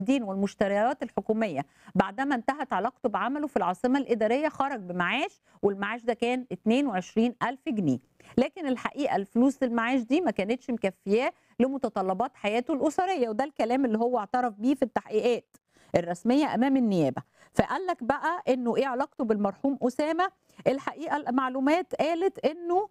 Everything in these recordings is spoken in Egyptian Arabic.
الدين والمشتريات الحكومية بعدما انتهت علاقته بعمله في العاصمة الإدارية خرج بمعاش والمعاش ده كان 22 ألف جنيه لكن الحقيقة الفلوس المعاش دي ما كانتش مكفياه لمتطلبات حياته الأسرية وده الكلام اللي هو اعترف بيه في التحقيقات الرسمية أمام النيابة فقال لك بقى إنه إيه علاقته بالمرحوم أسامة الحقيقة المعلومات قالت إنه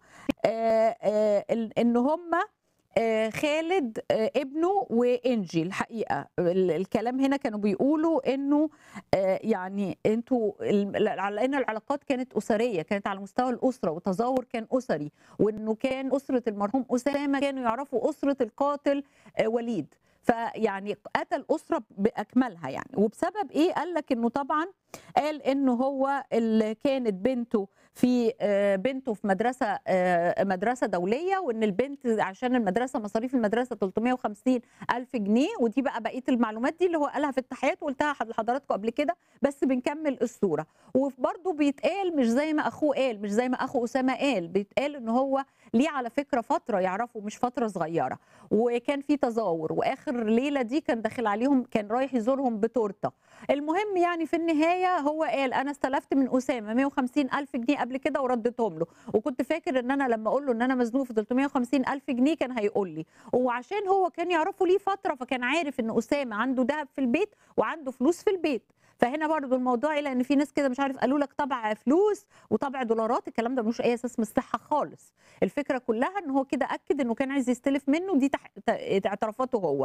آه آه إن هم آه خالد آه ابنه وانجي الحقيقه الكلام هنا كانوا بيقولوا انه آه يعني انتوا على ان العلاقات كانت اسريه كانت على مستوى الاسره وتظاهر كان اسري وانه كان اسره المرحوم اسامه كانوا يعرفوا اسره القاتل وليد فيعني قتل اسره باكملها يعني وبسبب ايه قال لك انه طبعا قال انه هو اللي كانت بنته في بنته في مدرسه مدرسه دوليه وان البنت عشان المدرسه مصاريف المدرسه 350 الف جنيه ودي بقى بقيه المعلومات دي اللي هو قالها في التحيات وقلتها لحضراتكم قبل كده بس بنكمل الصوره وبرده بيتقال مش زي ما اخوه قال مش زي ما اخو اسامه قال بيتقال ان هو ليه على فكره فتره يعرفوا مش فتره صغيره وكان في تزاور واخر ليله دي كان داخل عليهم كان رايح يزورهم بتورته المهم يعني في النهايه هو قال انا استلفت من اسامه 150 الف جنيه قبل كده ورديتهم له وكنت فاكر ان انا لما اقول له ان انا مزنوق في 350 الف جنيه كان هيقول لي وعشان هو كان يعرفه ليه فتره فكان عارف ان اسامه عنده دهب في البيت وعنده فلوس في البيت فهنا برضو الموضوع الى ان في ناس كده مش عارف قالوا لك طبع فلوس وطبع دولارات الكلام ده ملوش اي اساس من الصحه خالص الفكره كلها ان هو كده اكد انه كان عايز يستلف منه دي تح... اعترافاته هو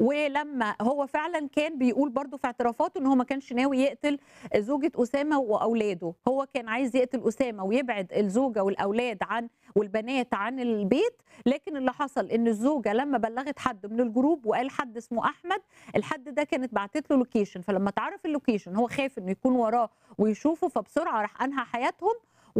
ولما هو فعلا كان بيقول برضو في اعترافاته ان هو ما كانش ناوي يقتل زوجة اسامه واولاده هو كان عايز يقتل اسامه ويبعد الزوجه والاولاد عن والبنات عن البيت لكن اللي حصل ان الزوجه لما بلغت حد من الجروب وقال حد اسمه احمد الحد ده كانت بعتت له لوكيشن فلما تعرف اللوكيشن هو خاف انه يكون وراه ويشوفه فبسرعه راح انهى حياتهم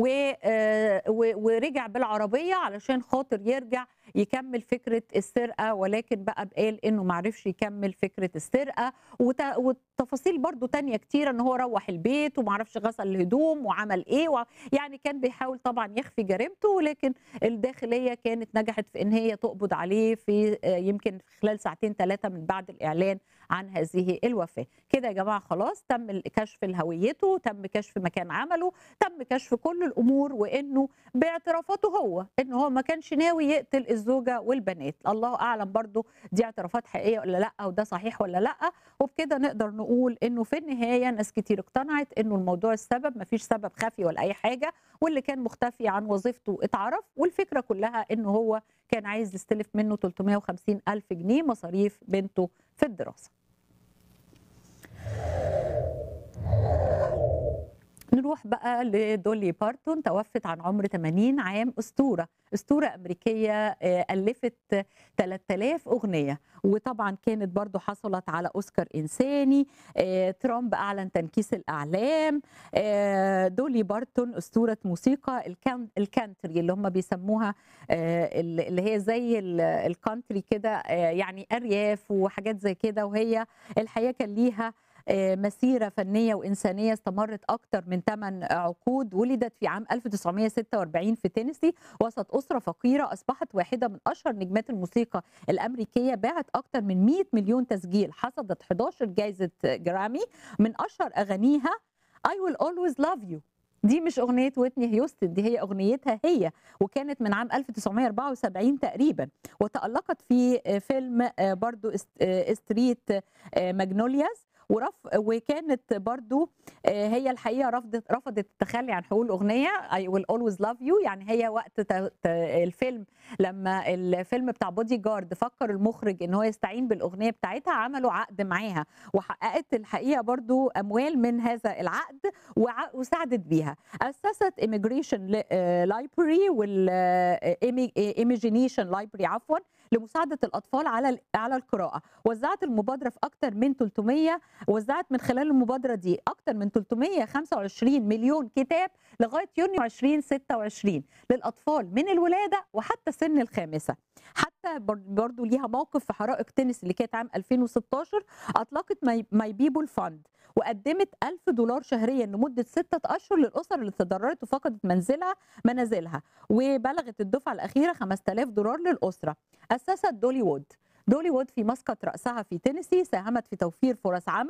ورجع بالعربيه علشان خاطر يرجع يكمل فكره السرقه ولكن بقى قال انه ما عرفش يكمل فكره السرقه وتفاصيل برضو تانية كتيره ان هو روح البيت وما عرفش غسل الهدوم وعمل ايه و... يعني كان بيحاول طبعا يخفي جريمته ولكن الداخليه كانت نجحت في ان هي تقبض عليه في يمكن خلال ساعتين ثلاثه من بعد الاعلان عن هذه الوفاه كده يا جماعه خلاص تم كشف هويته تم كشف مكان عمله تم كشف كل الامور وانه باعترافاته هو ان هو ما كانش ناوي يقتل الزوجه والبنات الله اعلم برضو دي اعترافات حقيقيه ولا لا وده صحيح ولا لا وبكده نقدر نقول انه في النهايه ناس كتير اقتنعت انه الموضوع السبب ما فيش سبب خفي ولا اي حاجه واللي كان مختفي عن وظيفته اتعرف والفكره كلها انه هو كان عايز يستلف منه 350 الف جنيه مصاريف بنته في الدراسه نروح بقى لدولي بارتون توفت عن عمر 80 عام اسطوره اسطوره امريكيه الفت 3000 اغنيه وطبعا كانت برضو حصلت على اوسكار انساني ترامب اعلن تنكيس الاعلام دولي بارتون اسطوره موسيقى الكانتري اللي هم بيسموها اللي هي زي الكانتري كده يعني ارياف وحاجات زي كده وهي الحقيقه كان ليها مسيره فنيه وانسانيه استمرت اكثر من 8 عقود ولدت في عام 1946 في تينيسي وسط اسره فقيره اصبحت واحده من اشهر نجمات الموسيقى الامريكيه باعت اكثر من 100 مليون تسجيل حصدت 11 جائزه جرامي من اشهر اغانيها I will always love you دي مش اغنيه ويتني هيوستن دي هي اغنيتها هي وكانت من عام 1974 تقريبا وتالقت في فيلم برضو ستريت ماجنولياز ورف وكانت برضو هي الحقيقه رفضت رفضت التخلي عن حقوق الاغنيه I will always love you يعني هي وقت الفيلم لما الفيلم بتاع بودي جارد فكر المخرج ان هو يستعين بالاغنيه بتاعتها عملوا عقد معاها وحققت الحقيقه برضو اموال من هذا العقد وساعدت بيها اسست ايميجريشن لايبرري والايميجينيشن لايبرري عفوا لمساعده الاطفال على على القراءه وزعت المبادره في اكثر من 300 وزعت من خلال المبادره دي اكثر من 325 مليون كتاب لغايه يونيو 2026 للاطفال من الولاده وحتى سن الخامسه حتى برضو ليها موقف في حرائق تنس اللي كانت عام 2016 اطلقت ماي بيبول فاند وقدمت 1000 دولار شهريا لمده ستة اشهر للاسر اللي تضررت وفقدت منزلها منازلها وبلغت الدفعه الاخيره 5000 دولار للاسره اسست دولي وود دولي وود في مسقط رأسها في تينيسي ساهمت في توفير فرص عمل